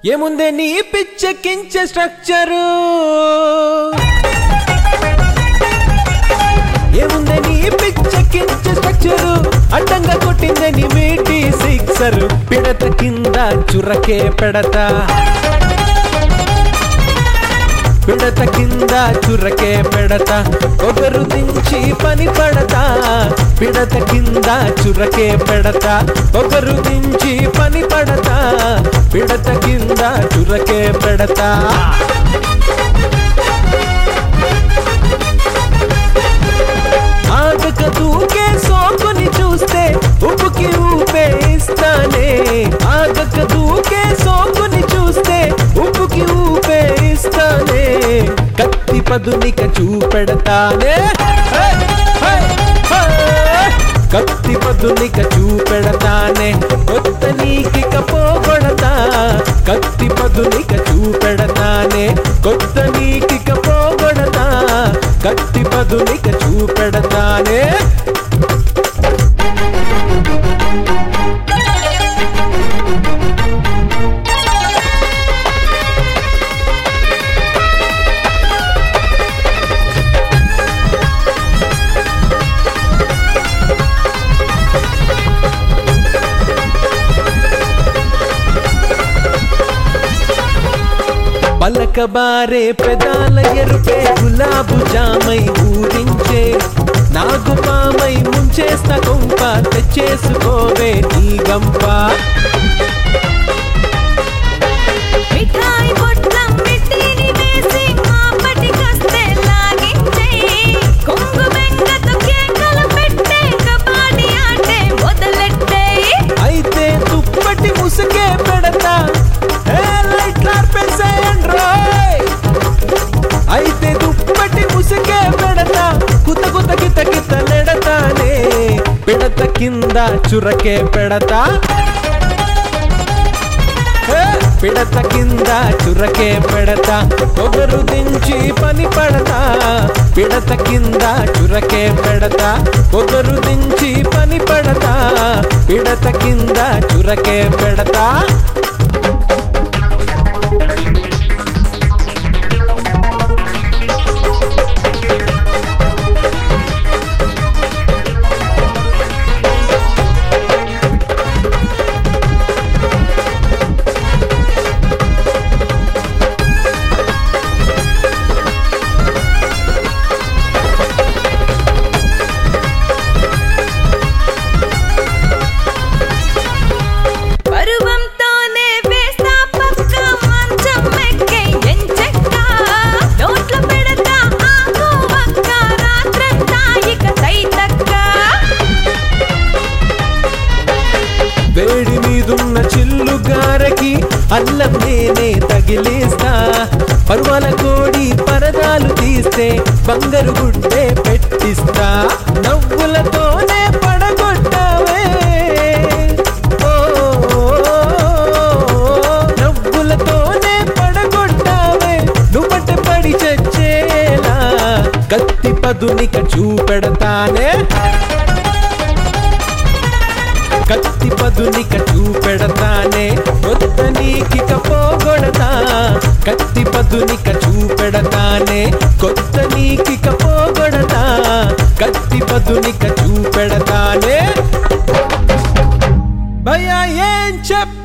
ఏముందే నీ పిచ్చెక్కించే స్ట్రక్చరు ఏముందే నీ పిచ్చెక్కించే స్ట్రక్చరు అడ్డంగా కొట్టిందే నీ మీటి సిక్సర్ పిడత కింద చురకే పెడతా పిడత కింద చురకే పెడత ఒకరు దించి పని పడతా పిడత కింద చురకే పెడత ఒకరు దించి పని పడతా పిడత కింద చురకే పెడతా ఆగక దూకే సోకుని చూస్తే ఉప్పుకి ఊపే ఇస్తానే ఆగక దూకే సోకుని చూస్తే ఉప్పుకి ఊపే ఇస్తానే కత్తి పదునిక చూపెడతానే హే, హే, హే. కత్తి పదునిక చూపెడతానే కొత్త నీకిక పోగొడతా కత్తి పదునిక చూపెడతానే కొత్త నీకిక పోగొడతా కత్తి పదునిక చూపెడతానే పలకబారే పెదాల ఎరుపే గులాబు జామై ఊరించే నాగుపామై ముంచేస్తా కొంప తెచ్చేసుకోవే నీ గంప మిఠాయి పొట్లం మిట్టిని వేసి మాపటికొస్తే లాగించేయి కొంగు బెంగతో కేకలు పెట్టే కబాడీ ఆటే మొదలెట్టేయి అయితే దుప్పటి ముసుగే పెడతా ఏ లైట్లార్ పెంచేయండ్రోయ్ అయితే దుప్పటి ముసుగే పెడతా కుత కుత కిత కిత నెడతానే పిడత కింద చురకే పెడతా ఏ, పిడత కింద చురకే పెడతా ఒకరు దించి పని పడతా పిడత కింద చురకే పెడతా ఒకరు దించి పని పడతా పిడత కింద చురకే పెడతా పరువంతోనే వేస్తా పక్క మంచం ఎక్కే ఎంచెక్క నోట్లో పెడతా ఆకు వక్క రాత్రంతా ఇక తైతక్క వేడి మీదున్న చిల్లు గారకి అల్లం నేనే తగిలేస్తా పరువాల కోడి పరదాలు తీస్తే బంగారు గుడ్డే పెట్టిస్తా నవ్వులతోనే పడగొట్టావే ఓ, నవ్వులతోనే పడగొట్టావే నువ్వట పడి చచ్చేలా కత్తి పదునిక చూపెడతానే కత్తి పదునిక చూపెడతానే కొత్త నీకిక పోగొడతా కత్తి పదునిక చూపెడతానే కొత్త నీకిక పోగొడతా కత్తి పదునిక చూపెడతానే భయ్యా ఏం చెప్ప